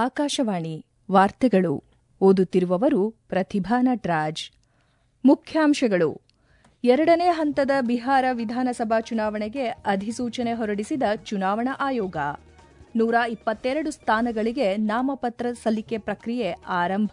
ಆಕಾಶವಾಣಿ ವಾರ್ತೆಗಳು ಓದುತ್ತಿರುವವರು ಪ್ರತಿಭಾ ನಟ್ರಾಜ್ ಮುಖ್ಯಾಂಶಗಳು ಎರಡನೇ ಹಂತದ ಬಿಹಾರ ವಿಧಾನಸಭಾ ಚುನಾವಣೆಗೆ ಅಧಿಸೂಚನೆ ಹೊರಡಿಸಿದ ಚುನಾವಣಾ ಆಯೋಗ ನೂರ ಇಪ್ಪತ್ತೆರಡು ಸ್ಥಾನಗಳಿಗೆ ನಾಮಪತ್ರ ಸಲ್ಲಿಕೆ ಪ್ರಕ್ರಿಯೆ ಆರಂಭ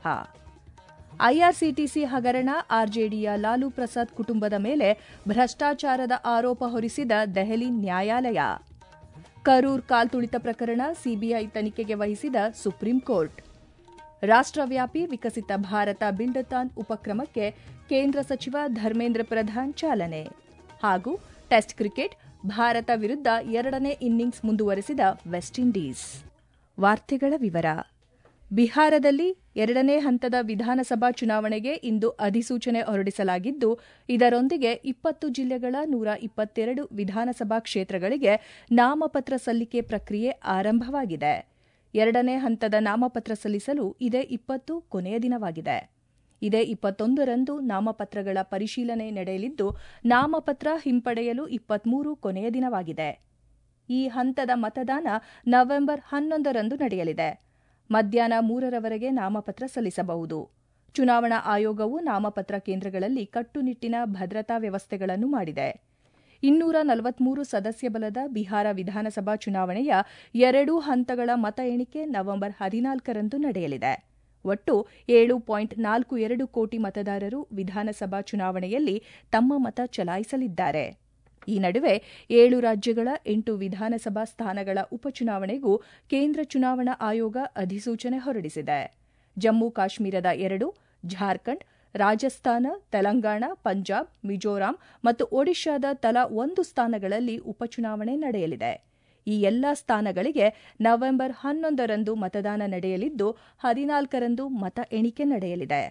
ಐಆರ್ಸಿಟಿಸಿ ಹಗರಣ ಆರ್ಜೆಡಿಯ ಲಾಲು ಪ್ರಸಾದ್ ಕುಟುಂಬದ ಮೇಲೆ ಭ್ರಷ್ಟಾಚಾರದ ಆರೋಪ ಹೊರಿಸಿದ ದೆಹಲಿ ನ್ಯಾಯಾಲಯ ಕರೂರ್ ಕಾಲ್ತುಳಿತ ಪ್ರಕರಣ ಸಿಬಿಐ ತನಿಖೆಗೆ ವಹಿಸಿದ ಸುಪ್ರೀಂ ಕೋರ್ಟ್ ರಾಷ್ಟ್ರವ್ಯಾಪಿ ವಿಕಸಿತ ಭಾರತ ಬಿಲ್ಡತಾನ್ ಉಪಕ್ರಮಕ್ಕೆ ಕೇಂದ್ರ ಸಚಿವ ಧರ್ಮೇಂದ್ರ ಪ್ರಧಾನ್ ಚಾಲನೆ ಹಾಗೂ ಟೆಸ್ಟ್ ಕ್ರಿಕೆಟ್ ಭಾರತ ವಿರುದ್ಧ ಎರಡನೇ ಇನ್ನಿಂಗ್ಸ್ ಮುಂದುವರೆಸಿದ ವೆಸ್ಟ್ ಇಂಡೀಸ್ ವಾರ್ತೆಗಳ ವಿವರ ಬಿಹಾರದಲ್ಲಿ ಎರಡನೇ ಹಂತದ ವಿಧಾನಸಭಾ ಚುನಾವಣೆಗೆ ಇಂದು ಅಧಿಸೂಚನೆ ಹೊರಡಿಸಲಾಗಿದ್ದು ಇದರೊಂದಿಗೆ ಇಪ್ಪತ್ತು ಜಿಲ್ಲೆಗಳ ನೂರ ಇಪ್ಪತ್ತೆರಡು ವಿಧಾನಸಭಾ ಕ್ಷೇತ್ರಗಳಿಗೆ ನಾಮಪತ್ರ ಸಲ್ಲಿಕೆ ಪ್ರಕ್ರಿಯೆ ಆರಂಭವಾಗಿದೆ ಎರಡನೇ ಹಂತದ ನಾಮಪತ್ರ ಸಲ್ಲಿಸಲು ಇದೇ ಇಪ್ಪತ್ತು ಕೊನೆಯ ದಿನವಾಗಿದೆ ಇದೇ ಇಪ್ಪತ್ತೊಂದರಂದು ನಾಮಪತ್ರಗಳ ಪರಿಶೀಲನೆ ನಡೆಯಲಿದ್ದು ನಾಮಪತ್ರ ಹಿಂಪಡೆಯಲು ಇಪ್ಪತ್ಮೂರು ಕೊನೆಯ ದಿನವಾಗಿದೆ ಈ ಹಂತದ ಮತದಾನ ನವೆಂಬರ್ ಹನ್ನೊಂದರಂದು ನಡೆಯಲಿದೆ ಮಧ್ಯಾಹ್ನ ಮೂರರವರೆಗೆ ನಾಮಪತ್ರ ಸಲ್ಲಿಸಬಹುದು ಚುನಾವಣಾ ಆಯೋಗವು ನಾಮಪತ್ರ ಕೇಂದ್ರಗಳಲ್ಲಿ ಕಟ್ಟುನಿಟ್ಟಿನ ಭದ್ರತಾ ವ್ಯವಸ್ಥೆಗಳನ್ನು ಮಾಡಿದೆ ಇನ್ನೂರ ನಲವತ್ಮೂರು ಸದಸ್ಯ ಬಲದ ಬಿಹಾರ ವಿಧಾನಸಭಾ ಚುನಾವಣೆಯ ಎರಡೂ ಹಂತಗಳ ಮತ ಎಣಿಕೆ ನವೆಂಬರ್ ಹದಿನಾಲ್ಕರಂದು ನಡೆಯಲಿದೆ ಒಟ್ಟು ಏಳು ಪಾಯಿಂಟ್ ನಾಲ್ಕು ಎರಡು ಕೋಟಿ ಮತದಾರರು ವಿಧಾನಸಭಾ ಚುನಾವಣೆಯಲ್ಲಿ ತಮ್ಮ ಮತ ಚಲಾಯಿಸಲಿದ್ದಾರೆ ಈ ನಡುವೆ ಏಳು ರಾಜ್ಯಗಳ ಎಂಟು ವಿಧಾನಸಭಾ ಸ್ಥಾನಗಳ ಉಪಚುನಾವಣೆಗೂ ಕೇಂದ್ರ ಚುನಾವಣಾ ಆಯೋಗ ಅಧಿಸೂಚನೆ ಹೊರಡಿಸಿದೆ ಜಮ್ಮು ಕಾಶ್ಮೀರದ ಎರಡು ಜಾರ್ಖಂಡ್ ರಾಜಸ್ಥಾನ ತೆಲಂಗಾಣ ಪಂಜಾಬ್ ಮಿಜೋರಾಂ ಮತ್ತು ಒಡಿಶಾದ ತಲಾ ಒಂದು ಸ್ಥಾನಗಳಲ್ಲಿ ಉಪಚುನಾವಣೆ ನಡೆಯಲಿದೆ ಈ ಎಲ್ಲಾ ಸ್ಥಾನಗಳಿಗೆ ನವೆಂಬರ್ ಹನ್ನೊಂದರಂದು ಮತದಾನ ನಡೆಯಲಿದ್ದು ಹದಿನಾಲ್ಕರಂದು ಮತ ಎಣಿಕೆ ನಡೆಯಲಿದೆ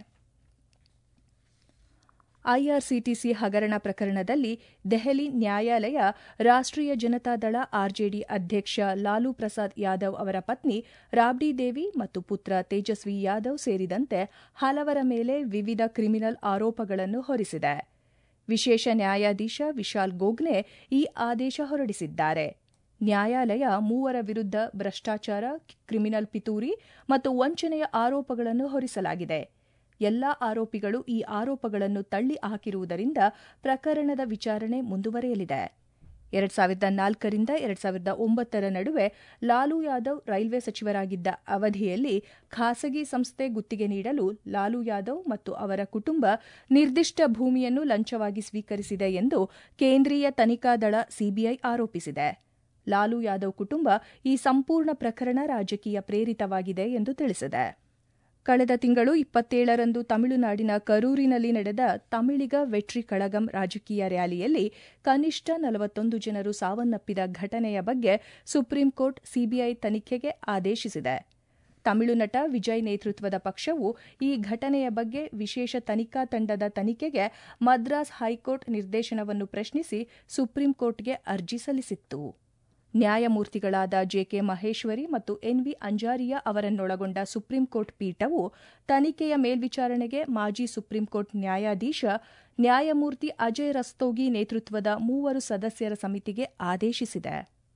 ಐಆರ್ಸಿಟಿಸಿ ಹಗರಣ ಪ್ರಕರಣದಲ್ಲಿ ದೆಹಲಿ ನ್ಯಾಯಾಲಯ ರಾಷ್ಟ್ರೀಯ ಜನತಾದಳ ಆರ್ಜೆಡಿ ಅಧ್ಯಕ್ಷ ಲಾಲು ಪ್ರಸಾದ್ ಯಾದವ್ ಅವರ ಪತ್ನಿ ರಾಬ್ಡಿ ದೇವಿ ಮತ್ತು ಪುತ್ರ ತೇಜಸ್ವಿ ಯಾದವ್ ಸೇರಿದಂತೆ ಹಲವರ ಮೇಲೆ ವಿವಿಧ ಕ್ರಿಮಿನಲ್ ಆರೋಪಗಳನ್ನು ಹೊರಿಸಿದೆ ವಿಶೇಷ ನ್ಯಾಯಾಧೀಶ ವಿಶಾಲ್ ಗೋಗ್ನೆ ಈ ಆದೇಶ ಹೊರಡಿಸಿದ್ದಾರೆ ನ್ಯಾಯಾಲಯ ಮೂವರ ವಿರುದ್ಧ ಭ್ರಷ್ಟಾಚಾರ ಕ್ರಿಮಿನಲ್ ಪಿತೂರಿ ಮತ್ತು ವಂಚನೆಯ ಆರೋಪಗಳನ್ನು ಹೊರಿಸಲಾಗಿದೆ ಎಲ್ಲಾ ಆರೋಪಿಗಳು ಈ ಆರೋಪಗಳನ್ನು ತಳ್ಳಿ ಹಾಕಿರುವುದರಿಂದ ಪ್ರಕರಣದ ವಿಚಾರಣೆ ಮುಂದುವರೆಯಲಿದೆ ಎರಡ್ ಸಾವಿರದ ನಾಲ್ಕರಿಂದ ಎರಡ್ ಸಾವಿರದ ಒಂಬತ್ತರ ನಡುವೆ ಲಾಲು ಯಾದವ್ ರೈಲ್ವೆ ಸಚಿವರಾಗಿದ್ದ ಅವಧಿಯಲ್ಲಿ ಖಾಸಗಿ ಸಂಸ್ಥೆ ಗುತ್ತಿಗೆ ನೀಡಲು ಲಾಲು ಯಾದವ್ ಮತ್ತು ಅವರ ಕುಟುಂಬ ನಿರ್ದಿಷ್ಟ ಭೂಮಿಯನ್ನು ಲಂಚವಾಗಿ ಸ್ವೀಕರಿಸಿದೆ ಎಂದು ಕೇಂದ್ರೀಯ ತನಿಖಾ ದಳ ಸಿಬಿಐ ಆರೋಪಿಸಿದೆ ಲಾಲು ಯಾದವ್ ಕುಟುಂಬ ಈ ಸಂಪೂರ್ಣ ಪ್ರಕರಣ ರಾಜಕೀಯ ಪ್ರೇರಿತವಾಗಿದೆ ಎಂದು ತಿಳಿಸಿದೆ ಕಳೆದ ತಿಂಗಳು ಇಪ್ಪತ್ತೇಳರಂದು ತಮಿಳುನಾಡಿನ ಕರೂರಿನಲ್ಲಿ ನಡೆದ ತಮಿಳಿಗ ವೆಟ್ರಿ ಕಳಗಂ ರಾಜಕೀಯ ರ್ಯಾಲಿಯಲ್ಲಿ ಕನಿಷ್ಠ ನಲವತ್ತೊಂದು ಜನರು ಸಾವನ್ನಪ್ಪಿದ ಘಟನೆಯ ಬಗ್ಗೆ ಸುಪ್ರೀಂ ಕೋರ್ಟ್ ಸಿಬಿಐ ತನಿಖೆಗೆ ಆದೇಶಿಸಿದೆ ತಮಿಳು ನಟ ವಿಜಯ್ ನೇತೃತ್ವದ ಪಕ್ಷವು ಈ ಘಟನೆಯ ಬಗ್ಗೆ ವಿಶೇಷ ತನಿಖಾ ತಂಡದ ತನಿಖೆಗೆ ಮದ್ರಾಸ್ ಹೈಕೋರ್ಟ್ ನಿರ್ದೇಶನವನ್ನು ಪ್ರಶ್ನಿಸಿ ಸುಪ್ರೀಂ ಕೋರ್ಟ್ಗೆ ಅರ್ಜಿ ಸಲ್ಲಿಸಿತ್ತು ನ್ಯಾಯಮೂರ್ತಿಗಳಾದ ಜೆಕೆ ಮಹೇಶ್ವರಿ ಮತ್ತು ಎನ್ವಿ ಅಂಜಾರಿಯಾ ಅವರನ್ನೊಳಗೊಂಡ ಸುಪ್ರೀಂ ಕೋರ್ಟ್ ಪೀಠವು ತನಿಖೆಯ ಮೇಲ್ವಿಚಾರಣೆಗೆ ಮಾಜಿ ಸುಪ್ರೀಂ ಕೋರ್ಟ್ ನ್ಯಾಯಾಧೀಶ ನ್ಯಾಯಮೂರ್ತಿ ಅಜಯ್ ರಸ್ತೋಗಿ ನೇತೃತ್ವದ ಮೂವರು ಸದಸ್ಯರ ಸಮಿತಿಗೆ ಆದೇಶಿಸಿದೆ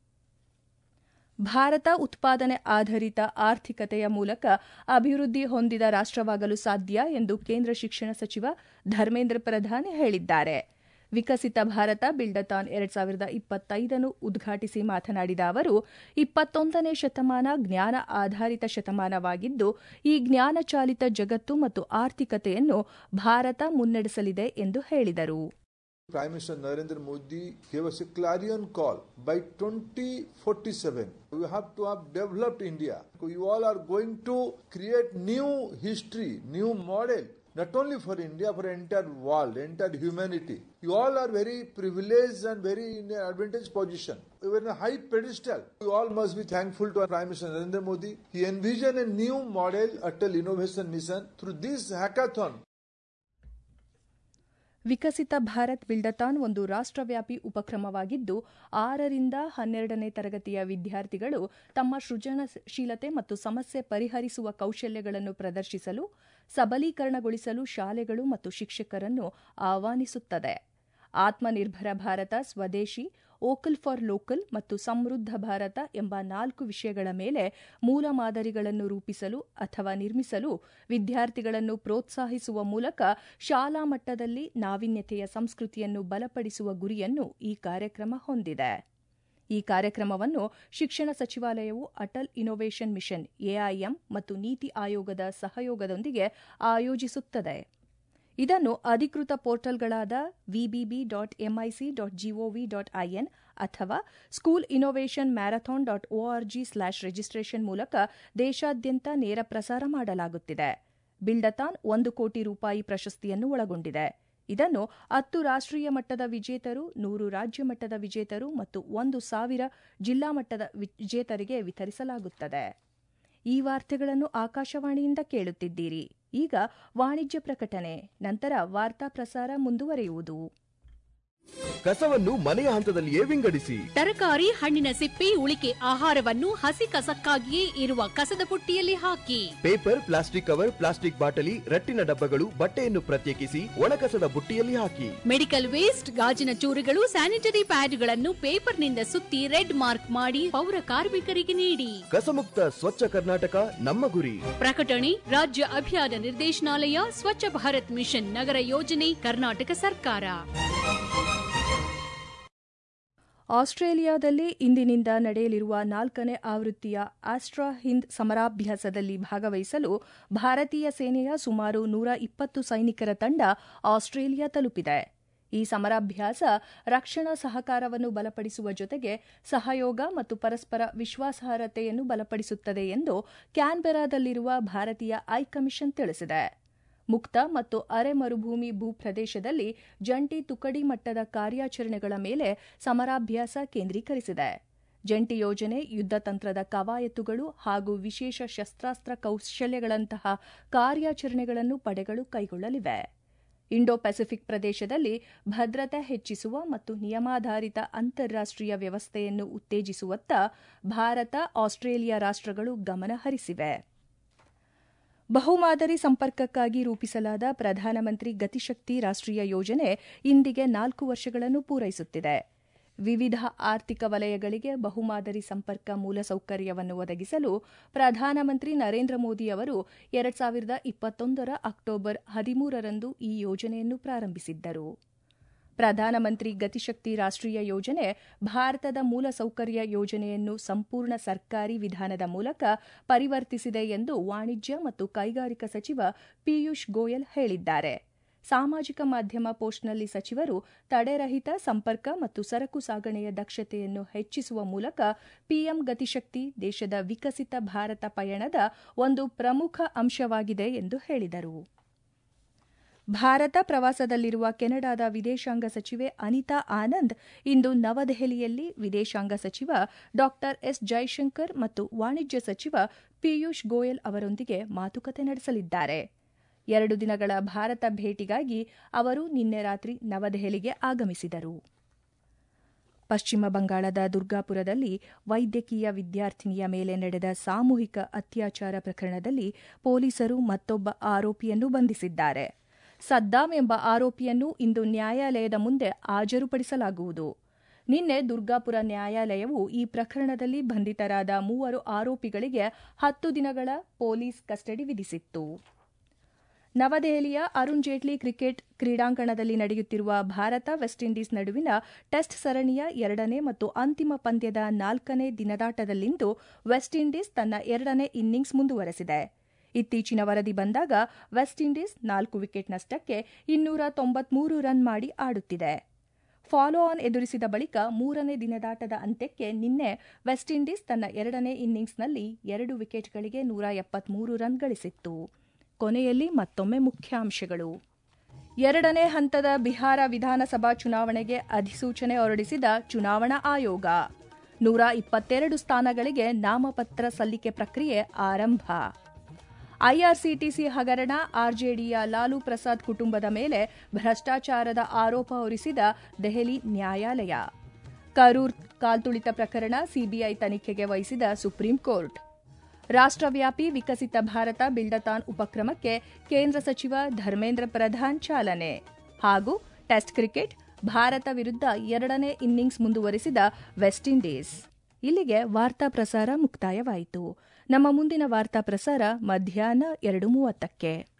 ಭಾರತ ಉತ್ಪಾದನೆ ಆಧಾರಿತ ಆರ್ಥಿಕತೆಯ ಮೂಲಕ ಅಭಿವೃದ್ಧಿ ಹೊಂದಿದ ರಾಷ್ಟವಾಗಲು ಸಾಧ್ಯ ಎಂದು ಕೇಂದ್ರ ಶಿಕ್ಷಣ ಸಚಿವ ಧರ್ಮೇಂದ್ರ ಪ್ರಧಾನ್ ಹೇಳಿದ್ದಾರೆ ವಿಕಸಿತ ಭಾರತ ಬಿಲ್ಡತಾನ್ ಎರಡ್ ಸಾವಿರದ ಇಪ್ಪತ್ತೈದನ್ನು ಉದ್ಘಾಟಿಸಿ ಮಾತನಾಡಿದ ಅವರು ಇಪ್ಪತ್ತೊಂದನೇ ಶತಮಾನ ಜ್ಞಾನ ಆಧಾರಿತ ಶತಮಾನವಾಗಿದ್ದು ಈ ಜ್ಞಾನ ಚಾಲಿತ ಜಗತ್ತು ಮತ್ತು ಆರ್ಥಿಕತೆಯನ್ನು ಭಾರತ ಮುನ್ನಡೆಸಲಿದೆ ಎಂದು ಹೇಳಿದರು Prime Minister Narendra Modi gave us a clarion call. By 2047, we have to have developed India. You all are going to create new history, new model. Not only for India, for entire world, entire humanity. You all are very privileged and very in an advantageous position. You are in a high pedestal. You all must be thankful to Prime Minister Narendra Modi. He envisioned a new model, Atal Innovation Mission. Through this hackathon, ವಿಕಸಿತ ಭಾರತ್ ಬಿಲ್ಡತಾನ್ ಒಂದು ರಾಷ್ಟ್ರವ್ಯಾಪಿ ಉಪಕ್ರಮವಾಗಿದ್ದು ಆರರಿಂದ ಹನ್ನೆರಡನೇ ತರಗತಿಯ ವಿದ್ಯಾರ್ಥಿಗಳು ತಮ್ಮ ಸೃಜನಶೀಲತೆ ಮತ್ತು ಸಮಸ್ಯೆ ಪರಿಹರಿಸುವ ಕೌಶಲ್ಯಗಳನ್ನು ಪ್ರದರ್ಶಿಸಲು ಸಬಲೀಕರಣಗೊಳಿಸಲು ಶಾಲೆಗಳು ಮತ್ತು ಶಿಕ್ಷಕರನ್ನು ಆಹ್ವಾನಿಸುತ್ತದೆ ಆತ್ಮನಿರ್ಭರ ಭಾರತ ಸ್ವದೇಶಿ ಓಕಲ್ ಫಾರ್ ಲೋಕಲ್ ಮತ್ತು ಸಮೃದ್ಧ ಭಾರತ ಎಂಬ ನಾಲ್ಕು ವಿಷಯಗಳ ಮೇಲೆ ಮೂಲ ಮಾದರಿಗಳನ್ನು ರೂಪಿಸಲು ಅಥವಾ ನಿರ್ಮಿಸಲು ವಿದ್ಯಾರ್ಥಿಗಳನ್ನು ಪ್ರೋತ್ಸಾಹಿಸುವ ಮೂಲಕ ಶಾಲಾ ಮಟ್ಟದಲ್ಲಿ ನಾವೀನ್ಯತೆಯ ಸಂಸ್ಕೃತಿಯನ್ನು ಬಲಪಡಿಸುವ ಗುರಿಯನ್ನು ಈ ಕಾರ್ಯಕ್ರಮ ಹೊಂದಿದೆ ಈ ಕಾರ್ಯಕ್ರಮವನ್ನು ಶಿಕ್ಷಣ ಸಚಿವಾಲಯವು ಅಟಲ್ ಇನ್ನೋವೇಷನ್ ಮಿಷನ್ ಎಐಎಂ ಮತ್ತು ನೀತಿ ಆಯೋಗದ ಸಹಯೋಗದೊಂದಿಗೆ ಆಯೋಜಿಸುತ್ತದೆ ಇದನ್ನು ಅಧಿಕೃತ ಪೋರ್ಟಲ್ಗಳಾದ VBB dot MIC dot GOV dot IN ಅಥವಾ school innovation marathon dot ORG slash registration ಮೂಲಕ ದೇಶಾದ್ಯಂತ ನೇರ ಪ್ರಸಾರ ಮಾಡಲಾಗುತ್ತಿದೆ ಬಿಲ್ಡತಾನ್ ಒಂದು ಕೋಟಿ ರೂಪಾಯಿ ಪ್ರಶಸ್ತಿಯನ್ನು ಒಳಗೊಂಡಿದೆ ಇದನ್ನು ಹತ್ತು ರಾಷ್ಟ್ರೀಯ ಮಟ್ಟದ ವಿಜೇತರು ನೂರು ರಾಜ್ಯ ಮಟ್ಟದ ವಿಜೇತರು ಮತ್ತು ಒಂದು ಸಾವಿರ ಜಿಲ್ಲಾ ಮಟ್ಟದ ವಿಜೇತರಿಗೆ ವಿತರಿಸಲಾಗುತ್ತದೆ ಈ ವಾರ್ತೆಗಳನ್ನು ಆಕಾಶವಾಣಿಯಿಂದ ಕೇಳುತ್ತಿದ್ದೀರಿ ಈಗ ವಾಣಿಜ್ಯ ಪ್ರಕಟಣೆ ನಂತರ ವಾರ್ತಾ ಪ್ರಸಾರ ಮುಂದುವರಿಯುವುದು ಕಸವನ್ನು ಮನೆಯ ಹಂತದಲ್ಲಿಯೇ ವಿಂಗಡಿಸಿ ತರಕಾರಿ ಹಣ್ಣಿನ ಸಿಪ್ಪೆ ಉಳಿಕೆ ಆಹಾರವನ್ನು ಹಸಿ ಕಸಕ್ಕಾಗಿಯೇ ಇರುವ ಕಸದ ಪುಟ್ಟಿಯಲ್ಲಿ ಹಾಕಿ ಪೇಪರ್ ಪ್ಲಾಸ್ಟಿಕ್ ಕವರ್ ಪ್ಲಾಸ್ಟಿಕ್ ಬಾಟಲಿ ರಟ್ಟಿನ ಡಬ್ಬಗಳು ಬಟ್ಟೆಯನ್ನು ಪ್ರತ್ಯೇಕಿಸಿ ಒಣಕಸದ ಬುಟ್ಟಿಯಲ್ಲಿ ಹಾಕಿ ಮೆಡಿಕಲ್ ವೇಸ್ಟ್ ಗಾಜಿನ ಚೂರುಗಳು ಸ್ಯಾನಿಟರಿ ಪ್ಯಾಡ್ಗಳನ್ನು ಪೇಪರ್ನಿಂದ ಸುತ್ತಿ ರೆಡ್ ಮಾರ್ಕ್ ಮಾಡಿ ಪೌರ ಕಾರ್ಮಿಕರಿಗೆ ನೀಡಿ ಕಸಮುಕ್ತ ಸ್ವಚ್ಛ ಕರ್ನಾಟಕ ನಮ್ಮ ಗುರಿ ಪ್ರಕಟಣೆ ರಾಜ್ಯ ಅಭಿಯಾನ ನಿರ್ದೇಶನಾಲಯ ಸ್ವಚ್ಛ ಭಾರತ್ ಮಿಷನ್ ನಗರ ಯೋಜನೆ ಕರ್ನಾಟಕ ಸರ್ಕಾರ ಆಸ್ಟ್ರೇಲಿಯಾದಲ್ಲಿ ಇಂದಿನಿಂದ ನಡೆಯಲಿರುವ ನಾಲ್ಕನೇ ಆವೃತ್ತಿಯ ಆಸ್ಟ್ರಾ ಹಿಂದ್ ಸಮರಾಭ್ಯಾಸದಲ್ಲಿ ಭಾಗವಹಿಸಲು ಭಾರತೀಯ ಸೇನೆಯ ಸುಮಾರು ನೂರ ಇಪ್ಪತ್ತು ಸೈನಿಕರ ತಂಡ ಆಸ್ಟ್ರೇಲಿಯಾ ತಲುಪಿದೆ ಈ ಸಮರಾಭ್ಯಾಸ ರಕ್ಷಣಾ ಸಹಕಾರವನ್ನು ಬಲಪಡಿಸುವ ಜೊತೆಗೆ ಸಹಯೋಗ ಮತ್ತು ಪರಸ್ಪರ ವಿಶ್ವಾಸಾರ್ಹತೆಯನ್ನು ಬಲಪಡಿಸುತ್ತದೆ ಎಂದು ಕ್ಯಾನ್ಬೆರಾದಲ್ಲಿರುವ ಭಾರತೀಯ ಐಕಮಿಷನ್ ತಿಳಿಸಿದೆ ಮುಕ್ತ ಮತ್ತು ಅರೆ ಮರುಭೂಮಿ ಭೂಪ್ರದೇಶದಲ್ಲಿ ಜಂಟಿ ತುಕಡಿ ಮಟ್ಟದ ಕಾರ್ಯಾಚರಣೆಗಳ ಮೇಲೆ ಸಮರಾಭ್ಯಾಸ ಕೇಂದ್ರೀಕರಿಸಿದೆ ಜಂಟಿ ಯೋಜನೆ ಯುದ್ಧ ತಂತ್ರದ ಕವಾಯತುಗಳು ಹಾಗೂ ವಿಶೇಷ ಶಸ್ತ್ರಾಸ್ತ್ರ ಕೌಶಲ್ಯಗಳಂತಹ ಕಾರ್ಯಾಚರಣೆಗಳನ್ನು ಪಡೆಗಳು ಕೈಗೊಳ್ಳಲಿವೆ ಇಂಡೋ ಪೆಸಿಫಿಕ್ ಪ್ರದೇಶದಲ್ಲಿ ಭದ್ರತೆ ಹೆಚ್ಚಿಸುವ ಮತ್ತು ನಿಯಮಾಧಾರಿತ ಅಂತಾರಾಷ್ಟೀಯ ವ್ಯವಸ್ಥೆಯನ್ನು ಉತ್ತೇಜಿಸುವತ್ತ ಭಾರತ ಆಸ್ಟ್ರೇಲಿಯಾ ರಾಷ್ಟ್ರಗಳು ಗಮನ ಹರಿಸಿವೆ ಬಹುಮಾದರಿ ಸಂಪರ್ಕಕ್ಕಾಗಿ ರೂಪಿಸಲಾದ ಪ್ರಧಾನಮಂತ್ರಿ ಗತಿಶಕ್ತಿ ರಾಷ್ಟ್ರೀಯ ಯೋಜನೆ ಇಂದಿಗೆ ನಾಲ್ಕು ವರ್ಷಗಳನ್ನು ಪೂರೈಸುತ್ತಿದೆ ವಿವಿಧ ಆರ್ಥಿಕ ವಲಯಗಳಿಗೆ ಬಹುಮಾದರಿ ಸಂಪರ್ಕ ಮೂಲಸೌಕರ್ಯವನ್ನು ಒದಗಿಸಲು ಪ್ರಧಾನಮಂತ್ರಿ ನರೇಂದ್ರ ಮೋದಿ ಅವರು ಎರಡ್ ಸಾವಿರದ ಇಪ್ಪತ್ತೊಂದರ ಅಕ್ಟೋಬರ್ ಹದಿಮೂರರಂದು ಈ ಯೋಜನೆಯನ್ನು ಪ್ರಾರಂಭಿಸಿದ್ದರು ಪ್ರಧಾನಮಂತ್ರಿ ಗತಿಶಕ್ತಿ ರಾಷ್ಟ್ರೀಯ ಯೋಜನೆ ಭಾರತದ ಮೂಲಸೌಕರ್ಯ ಯೋಜನೆಯನ್ನು ಸಂಪೂರ್ಣ ಸರ್ಕಾರಿ ವಿಧಾನದ ಮೂಲಕ ಪರಿವರ್ತಿಸಿದೆ ಎಂದು ವಾಣಿಜ್ಯ ಮತ್ತು ಕೈಗಾರಿಕಾ ಸಚಿವ ಪಿಯೂಷ್ ಗೋಯಲ್ ಹೇಳಿದ್ದಾರೆ ಸಾಮಾಜಿಕ ಮಾಧ್ಯಮ ಪೋಸ್ಟ್ನಲ್ಲಿ ಸಚಿವರು ತಡೆರಹಿತ ಸಂಪರ್ಕ ಮತ್ತು ಸರಕು ಸಾಗಣೆಯ ದಕ್ಷತೆಯನ್ನು ಹೆಚ್ಚಿಸುವ ಮೂಲಕ ಪಿಎಂ ಗತಿಶಕ್ತಿ ದೇಶದ ವಿಕಸಿತ ಭಾರತ ಪಯಣದ ಒಂದು ಪ್ರಮುಖ ಅಂಶವಾಗಿದೆ ಎಂದು ಹೇಳಿದರು ಭಾರತ ಪ್ರವಾಸದಲ್ಲಿರುವ ಕೆನಡಾದ ವಿದೇಶಾಂಗ ಸಚಿವೆ ಅನಿತಾ ಆನಂದ್ ಇಂದು ನವದೆಹಲಿಯಲ್ಲಿ ವಿದೇಶಾಂಗ ಸಚಿವ ಡಾ ಎಸ್ ಜೈಶಂಕರ್ ಮತ್ತು ವಾಣಿಜ್ಯ ಸಚಿವ ಪಿಯೂಷ್ ಗೋಯಲ್ ಅವರೊಂದಿಗೆ ಮಾತುಕತೆ ನಡೆಸಲಿದ್ದಾರೆ ಎರಡು ದಿನಗಳ ಭಾರತ ಭೇಟಿಗಾಗಿ ಅವರು ನಿನ್ನೆ ರಾತ್ರಿ ನವದೆಹಲಿಗೆ ಆಗಮಿಸಿದರು ಪಶ್ಚಿಮ ಬಂಗಾಳದ ದುರ್ಗಾಪುರದಲ್ಲಿ ವೈದ್ಯಕೀಯ ವಿದ್ಯಾರ್ಥಿನಿಯ ಮೇಲೆ ನಡೆದ ಸಾಮೂಹಿಕ ಅತ್ಯಾಚಾರ ಪ್ರಕರಣದಲ್ಲಿ ಪೊಲೀಸರು ಮತ್ತೊಬ್ಬ ಆರೋಪಿಯನ್ನು ಬಂಧಿಸಿದ್ದಾರೆ ಸದ್ದಾಂ ಎಂಬ ಆರೋಪಿಯನ್ನು ಇಂದು ನ್ಯಾಯಾಲಯದ ಮುಂದೆ ಹಾಜರುಪಡಿಸಲಾಗುವುದು ನಿನ್ನೆ ದುರ್ಗಾಪುರ ನ್ಯಾಯಾಲಯವು ಈ ಪ್ರಕರಣದಲ್ಲಿ ಬಂಧಿತರಾದ ಮೂವರು ಆರೋಪಿಗಳಿಗೆ ಹತ್ತು ದಿನಗಳ ಪೊಲೀಸ್ ಕಸ್ಟಡಿ ವಿಧಿಸಿತ್ತು ನವದೆಹಲಿಯ ಅರುಣ್ ಜೇಟ್ಲಿ ಕ್ರಿಕೆಟ್ ಕ್ರೀಡಾಂಗಣದಲ್ಲಿ ನಡೆಯುತ್ತಿರುವ ಭಾರತ ವೆಸ್ಟ್ ಇಂಡೀಸ್ ನಡುವಿನ ಟೆಸ್ಟ್ ಸರಣಿಯ ಎರಡನೇ ಮತ್ತು ಅಂತಿಮ ಪಂದ್ಯದ ನಾಲ್ಕನೇ ದಿನದಾಟದಲ್ಲಿಂದು ವೆಸ್ಟ್ ಇಂಡೀಸ್ ತನ್ನ ಎರಡನೇ ಇನ್ನಿಂಗ್ಸ್ ಮುಂದುವರೆಸಿದೆ ಇತ್ತೀಚಿನ ವರದಿ ಬಂದಾಗ ವೆಸ್ಟ್ ಇಂಡೀಸ್ ನಾಲ್ಕು ವಿಕೆಟ್ ನಷ್ಟಕ್ಕೆ ಇನ್ನೂರ ತೊಂಬತ್ಮೂರು ರನ್ ಮಾಡಿ ಆಡುತ್ತಿದೆ ಫಾಲೋ ಆನ್ ಎದುರಿಸಿದ ಬಳಿಕ ಮೂರನೇ ದಿನದಾಟದ ಅಂತ್ಯಕ್ಕೆ ನಿನ್ನೆ ವೆಸ್ಟ್ ಇಂಡೀಸ್ ತನ್ನ ಎರಡನೇ ಇನ್ನಿಂಗ್ಸ್ನಲ್ಲಿ ಎರಡು ವಿಕೆಟ್ಗಳಿಗೆ ನೂರ ಎಪ್ಪತ್ಮೂರು ರನ್ ಗಳಿಸಿತ್ತು ಕೊನೆಯಲ್ಲಿ ಮತ್ತೊಮ್ಮೆ ಮುಖ್ಯಾಂಶಗಳು ಎರಡನೇ ಹಂತದ ಬಿಹಾರ ವಿಧಾನಸಭಾ ಚುನಾವಣೆಗೆ ಅಧಿಸೂಚನೆ ಹೊರಡಿಸಿದ ಚುನಾವಣಾ ಆಯೋಗ ನೂರ ಇಪ್ಪತ್ತೆರಡು ಸ್ಥಾನಗಳಿಗೆ ನಾಮಪತ್ರ ಸಲ್ಲಿಕೆ ಪ್ರಕ್ರಿಯೆ ಆರಂಭ ಐಆರ್ಸಿಟಿಸಿ ಹಗರಣ ಆರ್ಜೆಡಿಯ ಲಾಲು ಪ್ರಸಾದ್ ಕುಟುಂಬದ ಮೇಲೆ ಭ್ರಷ್ಟಾಚಾರದ ಆರೋಪ ಹೊರಿಸಿದ ದೆಹಲಿ ನ್ಯಾಯಾಲಯ ಕರೂರ್ ಕಾಲ್ತುಳಿತ ಪ್ರಕರಣ ಸಿಬಿಐ ತನಿಖೆಗೆ ವಹಿಸಿದ ಸುಪ್ರೀಂ ಕೋರ್ಟ್ ರಾಷ್ಟ್ರವ್ಯಾಪಿ ವಿಕಸಿತ ಭಾರತ ಬಿಲ್ಡತಾನ್ ಉಪಕ್ರಮಕ್ಕೆ ಕೇಂದ್ರ ಸಚಿವ ಧರ್ಮೇಂದ್ರ ಪ್ರಧಾನ್ ಚಾಲನೆ ಹಾಗೂ ಟೆಸ್ಟ್ ಕ್ರಿಕೆಟ್ ಭಾರತ ವಿರುದ್ಧ ಎರಡನೇ ಇನ್ನಿಂಗ್ಸ್ ಮುಂದುವರಿಸಿದ ವೆಸ್ಟ್ ಇಂಡೀಸ್ ಇಲ್ಲಿಗೆ ವಾರ್ತಾ ಪ್ರಸಾರ ಮುಕ್ತಾಯವಾಯಿತು ನಮ್ಮ ಮುಂದಿನ ವಾರ್ತಾ ಪ್ರಸಾರ ಮಧ್ಯಾಹ್ನ ಎರಡು ಮೂವತ್ತಕ್ಕೆ